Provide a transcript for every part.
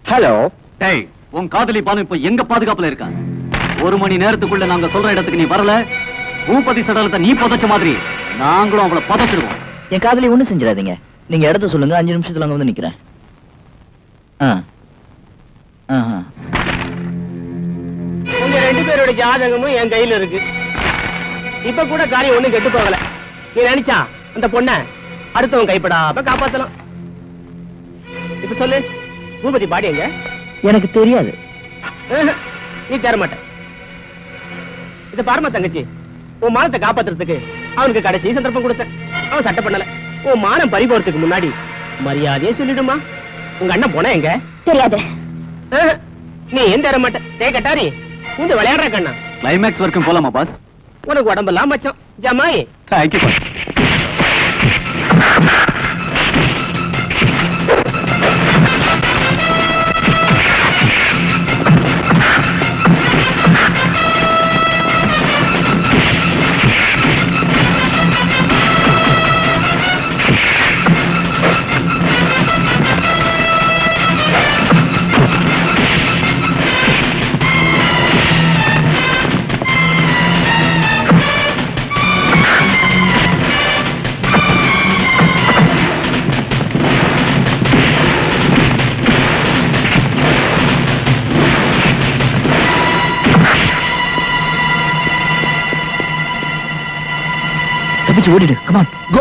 Hello டேய் உன் காதலி பானு இப்ப எங்க பாதுகாப்புல இருக்கா ஒரு மணி நேரத்துக்குள்ள நாங்க சொல்ற இடத்துக்கு நீ வரல பூபதி சடலத்தை நீ புதைச்ச மாதிரி நாங்களும் அவளை புதைச்சிடுவோம் என் காதலி ஒண்ணும் செஞ்சிடாதீங்க நீங்க இடத்த சொல்லுங்க அஞ்சு நிமிஷத்துல அங்க வந்து நிக்கிறேன் ஆ ஆஹா. உங்க ரெண்டு பேரோட ஜாதகமும் என் கையில இருக்கு இப்ப கூட காரியம் ஒண்ணும் கெட்டு போகல நீ நினைச்சா அந்த பொண்ண அடுத்தவன் கைப்படாம காப்பாத்தலாம் இப்ப சொல்லு பூபதி பாடி எங்க எனக்கு தெரியாது ஆஹா, நீ தர மாட்ட இத பாருமா தங்கச்சி உன் மானத்தை காப்பாத்துறதுக்கு அவனுக்கு கடைசி சந்தர்ப்பம் கொடுத்தேன் அவன் சட்டை பண்ணல உன் மானம் பறி போறதுக்கு முன்னாடி மரியாதையே சொல்லிடுமா உங்க அண்ணன் போனா எங்க தெரியாது ஆஹா, நீ ஏன் தர மாட்ட டே கட்டாரி இந்த விளையாடுற கண்ணா கிளைமேக்ஸ் வரைக்கும் போலாமா பாஸ் உனக்கு உடம்பெல்லாம் மச்சம் ஜமாய் தேங்க்யூ பாஸ் தப்பிச்சு ஓடிடு கமான் கோ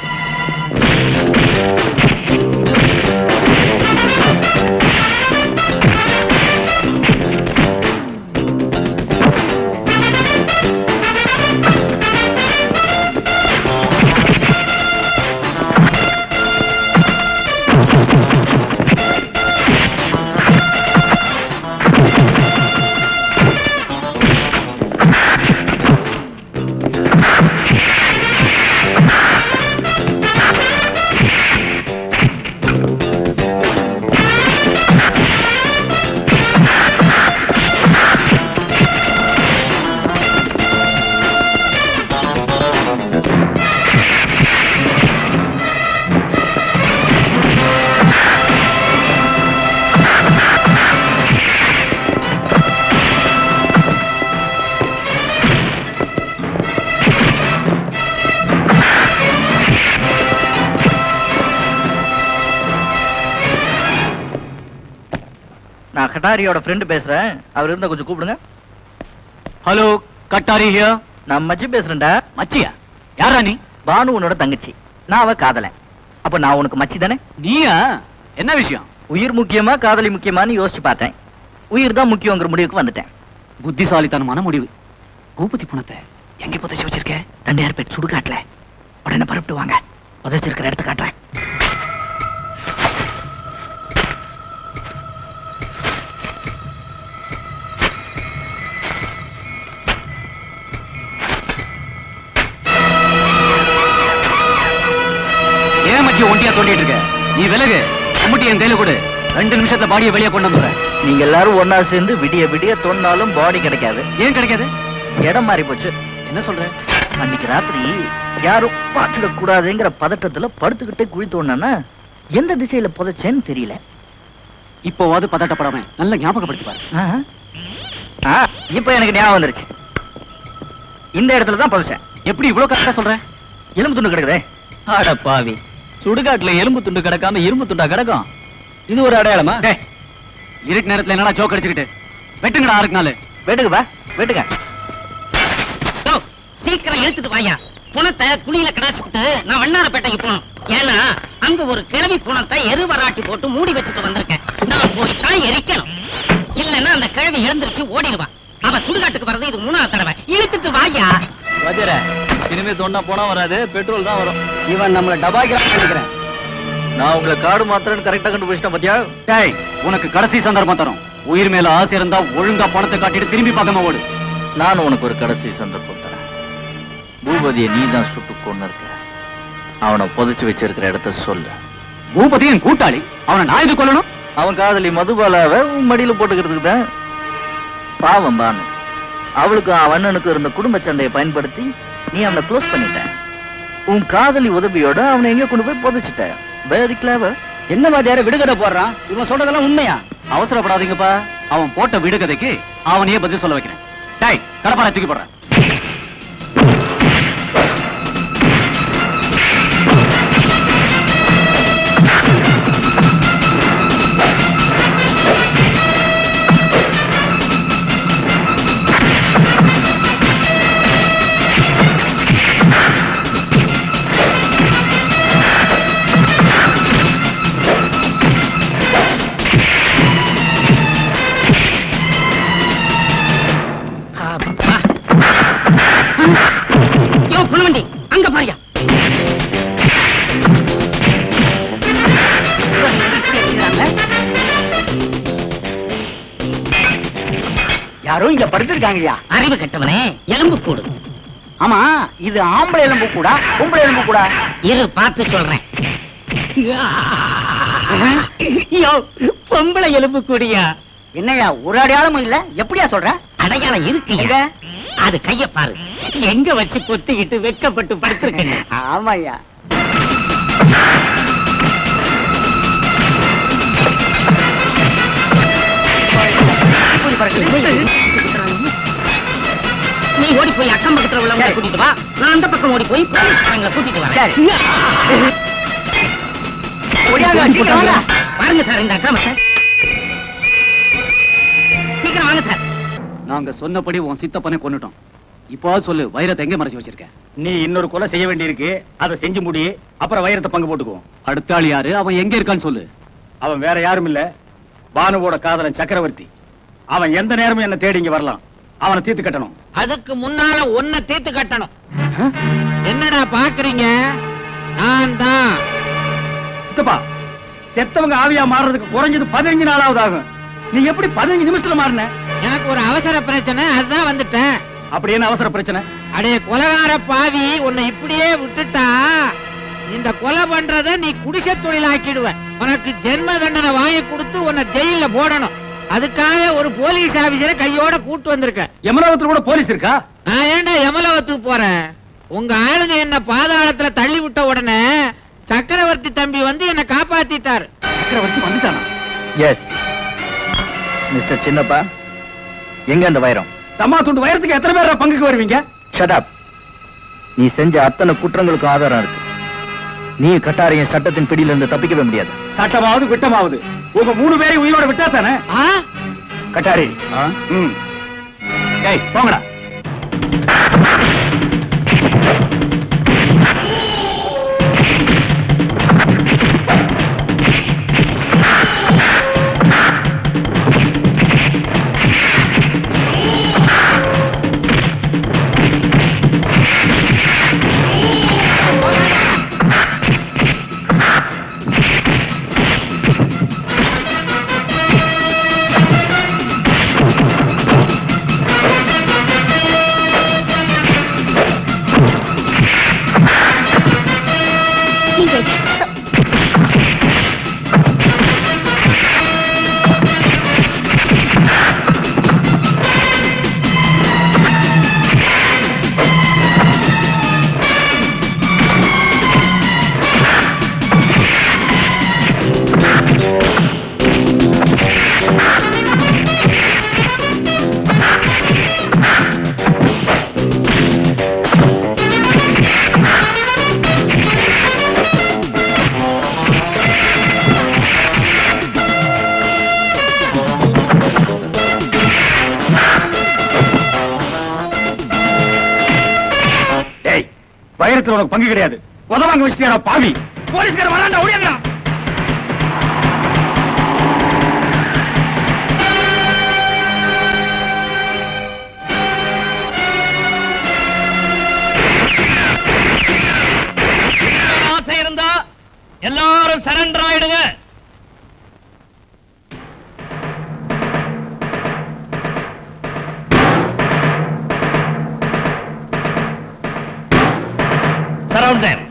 நான் கட்டாரியோட ஃப்ரெண்டு பேசுறேன் அவர் இருந்தா கொஞ்சம் கூப்பிடுங்க ஹலோ கட்டாரி ஹியர் நான் மச்சி பேசுறேன்டா மச்சியா யாரா நீ பானு உன்னோட தங்கச்சி நான் அவ காதலன் அப்ப நான் உனக்கு மச்சி தானே நீயா என்ன விஷயம் உயிர் முக்கியமா காதலி முக்கியமான்னு யோசிச்சு பார்த்தேன் உயிர் தான் முக்கியங்கிற முடிவுக்கு வந்துட்டேன் புத்திசாலித்தனமான முடிவு பூபதி பணத்தை எங்க புதைச்சு வச்சிருக்க தண்டையார்பேட் சுடுகாட்டுல உடனே பரப்பிட்டு வாங்க புதைச்சிருக்கிற இடத்த காட்டுறேன் ஏன் மச்சி ஒண்டியா தோண்டிட்டு இருக்க நீ விலகு கும்பிட்டி என் கையில கொடு ரெண்டு நிமிஷத்துல பாடியை வெளியே கொண்டு வந்துடுறேன் நீங்க எல்லாரும் ஒன்னா சேர்ந்து விடிய விடிய தோண்டினாலும் பாடி கிடைக்காது ஏன் கிடைக்காது இடம் மாறி போச்சு என்ன சொல்ற அன்னைக்கு ராத்திரி யாரும் பார்த்துடக் கூடாதுங்கிற பதட்டத்துல படுத்துக்கிட்டே குழி தோணுனா எந்த திசையில புதைச்சேன்னு தெரியல இப்போவாது பதட்டப்படாம நல்ல ஞாபகப்படுத்தி பாரு ஆ. ஆ, இப்ப எனக்கு ஞாபகம் வந்துருச்சு இந்த இடத்துல தான் புதைச்சேன் எப்படி இவ்வளவு கரெக்டா சொல்ற எலும்பு துண்டு கிடக்குதே அட பாவி சுடுகாட்டுல எலும்பு துண்டு கிடக்காம இரும்பு துண்டா கிடக்கும் இது ஒரு அடையாளமா இருட்டு நேரத்துல என்னடா ஜோக் அடிச்சுக்கிட்டு வெட்டுங்கடா ஆறுக்கு நாள் வெட்டுங்க பா வெட்டுங்க சீக்கிரம் இழுத்துட்டு வாயா புணத்தை குழியில கடாசிட்டு நான் வண்ணாரப்பேட்டைக்கு போகணும் ஏன்னா அங்க ஒரு கிழவி புணத்தை எருவராட்டி போட்டு மூடி வச்சுட்டு வந்திருக்கேன் நான் போய் தான் எரிக்கணும் இல்லன்னா அந்த கிழவி எழுந்திருச்சு ஓடிடுவா அவ சுடுகாட்டுக்கு வர்றது இது மூணாவது தடவை இழுத்துட்டு வாயா வஜர இனிமே தோண்டா போனா வராது பெட்ரோல் தான் வரும் இவன் நம்மள டபாய்க்கிறான்னு நினைக்கிறேன் நான் உங்களை காடு மாத்திரன்னு கரெக்டா கண்டுபிடிச்சிட்டேன் பாத்தியா டேய் உனக்கு கடைசி சந்தர்ப்பம் தரும் உயிர் மேல ஆசை இருந்தா ஒழுங்கா பணத்தை காட்டிட்டு திரும்பி பார்க்காம ஓடு நான் உனக்கு ஒரு கடைசி சந்தர்ப்பம் தரேன் பூபதியை நீ தான் சுட்டு கொண்டு இருக்க அவனை புதைச்சு வச்சிருக்கிற இடத்த சொல்லு பூபதி என் கூட்டாளி அவனை நான் இது கொல்லணும் அவன் காதலி மதுபாலாவை உன் மடியில போட்டுக்கிறதுக்கு தான் பாவம் பானு அவளுக்கும் அவன் அண்ணனுக்கும் இருந்த குடும்ப சண்டையை பயன்படுத்தி நீ அவனை க்ளோஸ் பண்ணிட்ட உன் காதலி உதவியோட அவனை எங்க கொண்டு போய் புதைச்சிட்ட வெரி கிளவர் என்ன மாதிரியார விடுகதை போடுறான் இவன் சொல்றதெல்லாம் உண்மையா அவசரப்படாதீங்கப்பா அவன் போட்ட விடுகதைக்கு அவனையே பதில் சொல்ல வைக்கிறேன் டேய் கடப்பாரை தூக்கி போடுறேன் அப்பா. யோ புனவண்டி அங்க பாரியா யாரோ இங்க படுத்திருக்காங்கய்யா அறிவு கெட்டவனே எலும்பு கூடு ஆமா இது ஆம்பளை எலும்பு கூடா பொம்பளை எலும்பு கூடா இரு பார்த்து சொல்றேன் யோ பொம்பளை எலும்பு கூடியா என்னய்யா ஒரு அடையாளமும் இல்ல எப்படியா சொல்ற அடையாளம் இருக்கு எங்க? அது கைய பாரு எங்க வச்சு பொத்திக்கிட்டு வெட்கப்பட்டு படுத்திருக்கேன் ஆமாய்யா நீ ஓடி போய் அக்கம் பக்கத்துல உள்ளவங்களை சரி. கூட்டிட்டு வா நான் அந்த பக்கம் ஓடி போய் போலீஸ்காரங்களை கூட்டிட்டு வரேன் சரி. ஒடியாங்க, சீக்கிரம் வாங்க. பாருங்க சார் இந்த அக்கிரமத்தை சீக்கிரம் வாங்க சார் நாங்க சொன்னபடி உன் சித்தப்பனை கொன்னுட்டோம் இப்போ சொல்லு வைரத்தை எங்க மறைச்சு வச்சிருக்க நீ இன்னொரு கொலை செய்ய வேண்டியிருக்கு அதை செஞ்சு முடி அப்புறம் வைரத்தை பங்கு போட்டுக்குவோம் அடுத்த ஆள் யாரு அவன் எங்க இருக்கான்னு சொல்லு அவன் வேற யாரும் இல்ல பானுவோட காதலன் சக்கரவர்த்தி அவன் எந்த நேரமும் என்ன தேடி இங்க வரலாம் அவனை தீர்த்து கட்டணும் அதுக்கு முன்னால ஒன்ன தீர்த்து கட்டணும் என்னடா பாக்குறீங்க நான் தான் சித்தப்பா செத்தவங்க ஆவியா மாறுறதுக்கு குறைஞ்சது பதினஞ்சு நாளாவது ஆகும் நீ எப்படி பதினஞ்சு நிமிஷத்துல மாறின எனக்கு ஒரு அவசர பிரச்சனை அதுதான் வந்துட்டேன் அப்படி என்ன அவசர பிரச்சனை அடே கொலகார பாவி உன்னை இப்படியே விட்டுட்டா இந்த கொலை பண்றத நீ குடிசை தொழிலாக்கிடுவ உனக்கு ஜென்ம தண்டனை வாங்கி கொடுத்து உன்னை ஜெயில போடணும் அதுக்காக ஒரு போலீஸ் ஆபீசரை கையோட கூட்டு வந்திருக்க யமலோகத்துல கூட போலீஸ் இருக்கா நான் ஏன்டா யமலோகத்துக்கு போறேன் உங்க ஆளுங்க என்ன பாதாளத்துல தள்ளி விட்ட உடனே சக்கரவர்த்தி தம்பி வந்து என்ன காப்பாத்திட்டாரு சக்கரவர்த்தி வந்துட்டானா எஸ் மிஸ்டர் சின்னப்பா எங்க அந்த வைரம் தம்மா துண்டு வைரத்துக்கு எத்தனை பேர் பங்குக்கு வருவீங்க ஷட் அப் நீ செஞ்ச அத்தனை குற்றங்களுக்கும் ஆதாரம் இருக்கு நீ கட்டாரியின் சட்டத்தின் பிடியில இருந்து தப்பிக்கவே முடியாது சட்டமாவது விட்டமாவது உங்க மூணு பேரையும் உயிரோட விட்டா தானே ஆ கட்டாரி ம் ஏய் போங்கடா ஏய் வைரத்துல உனக்கு பங்கு கிடையாது உதவாங்க வச்சுட்டியா பாவி போலீஸ்கார வராண்டா ஓடியாங்கடா ஆசை இருந்தா எல்லாரும் சரண்டர் ஆயிடுங்க surround them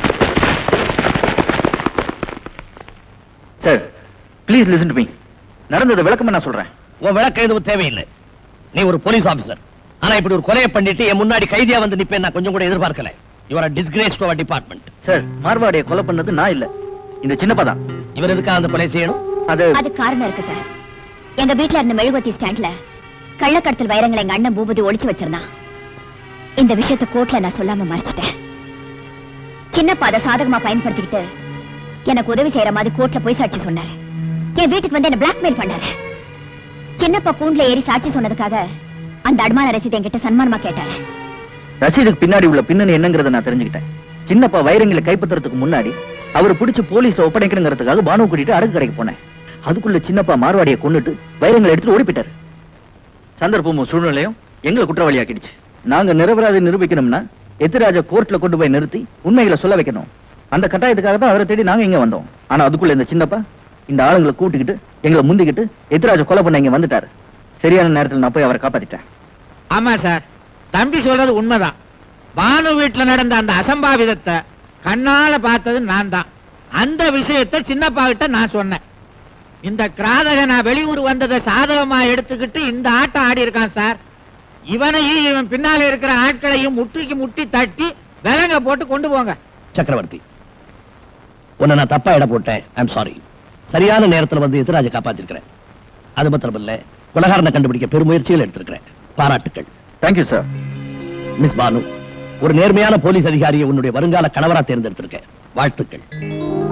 sir please listen to me நடந்ததை விளக்கமா நான் சொல்றேன் உன் விளக்கம் எதுவும் தேவையில்லை நீ ஒரு போலீஸ் ஆபீசர் ஆனா இப்படி ஒரு கொலையை பண்ணிட்டு என் முன்னாடி கைதியா வந்து நிப்பேன் நான் கொஞ்சம் கூட எதிர்பார்க்கல your disgrace to our department sir மார்வாடியை கொலை பண்ணது நான் இல்ல இந்த சின்னப்பா தான் இவர் எதுக்காக அந்த கொலை செய்யணும் அது அது காரணம் இருக்கு சார் எங்க வீட்ல இருந்த மெழுகுவத்தி ஸ்டாண்ட்ல கள்ளக்கடத்தல் வைரங்களை எங்க அண்ணன் பூபதி ஒளிச்சு வச்சிருந்தான் இந்த விஷயத்தை கோர்ட்ல நான் சொல்லாம மறைச்சிட்டேன் சின்னப்பா அதை சாதகமா பயன்படுத்திக்கிட்டு எனக்கு உதவி செய்யற மாதிரி கோர்ட்ல போய் சாட்சி சொன்னாரு என் வீட்டுக்கு வந்து என்ன பிளாக்மெயில் பண்ணாரு சின்னப்பா கூண்டுல ஏறி சாட்சி சொன்னதுக்காக அந்த அடமான ரசீது என்கிட்ட சன்மானமா கேட்டாரு ரசீதுக்கு பின்னாடி உள்ள பின்னணி என்னங்கறத நான் தெரிஞ்சுக்கிட்டேன் சின்னப்பா வைரங்களை கைப்பற்றுறதுக்கு முன்னாடி அவர் பிடிச்சு போலீஸ்ல ஒப்படைக்கணுங்கிறதுக்காக பானு கூட்டிட்டு அடகு கடைக்கு போனேன் அதுக்குள்ள சின்னப்பா மார்வாடியை கொன்னுட்டு வைரங்களை எடுத்துட்டு ஓடி போயிட்டாரு சந்தர்ப்பமும் சூழ்நிலையும் எங்களை குற்றவாளியாக்கிடுச்சு நாங்க நிரபராதி நிரூபிக்கணும்னா எத்திராஜ கோர்ட்ல கொண்டு போய் நிறுத்தி உண்மைகளை சொல்ல வைக்கணும் அந்த கட்டாயத்துக்காக தான் அவரை தேடி நாங்க இங்க வந்தோம் ஆனா அதுக்குள்ள இந்த சின்னப்பா இந்த ஆளுங்களை கூட்டிக்கிட்டு எங்களை முந்திக்கிட்டு எத்திராஜ கொலை பண்ண இங்க வந்துட்டாரு சரியான நேரத்துல நான் போய் அவரை காப்பாத்திட்டேன் ஆமா சார் தம்பி சொல்றது உண்மைதான் பானு வீட்டுல நடந்த அந்த அசம்பாவிதத்தை கண்ணால பார்த்தது நான் தான் அந்த விஷயத்தை சின்னப்பா கிட்ட நான் சொன்னேன் இந்த கிராதக நான் வெளியூர் வந்ததை சாதகமா எடுத்துக்கிட்டு இந்த ஆட்டம் ஆடி இருக்கான் சார் இவனையும் இவன் பின்னால இருக்கிற ஆட்களையும் முட்டிக்கு முட்டி தட்டி விலங்க போட்டு கொண்டு போங்க சக்கரவர்த்தி உன்னை நான் தப்பா இட போட்டேன் ஐம் சாரி சரியான நேரத்துல வந்து எதிராஜ காப்பாத்திருக்கிறேன் அது மாத்திரம் இல்ல குலகாரனை கண்டுபிடிக்க பெருமுயற்சிகள் எடுத்திருக்கிறேன் பாராட்டுக்கள் தேங்க்யூ சார் மிஸ் பானு ஒரு நேர்மையான போலீஸ் அதிகாரியை உன்னுடைய வருங்கால கணவரா தேர்ந்தெடுத்திருக்கேன் வாழ்த்துக்கள்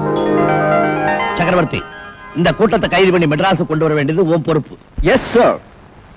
சக்கரவர்த்தி இந்த கூட்டத்தை கைது பண்ணி மெட்ராஸுக்கு கொண்டு வர வேண்டியது உன் பொறுப்பு எஸ் சார்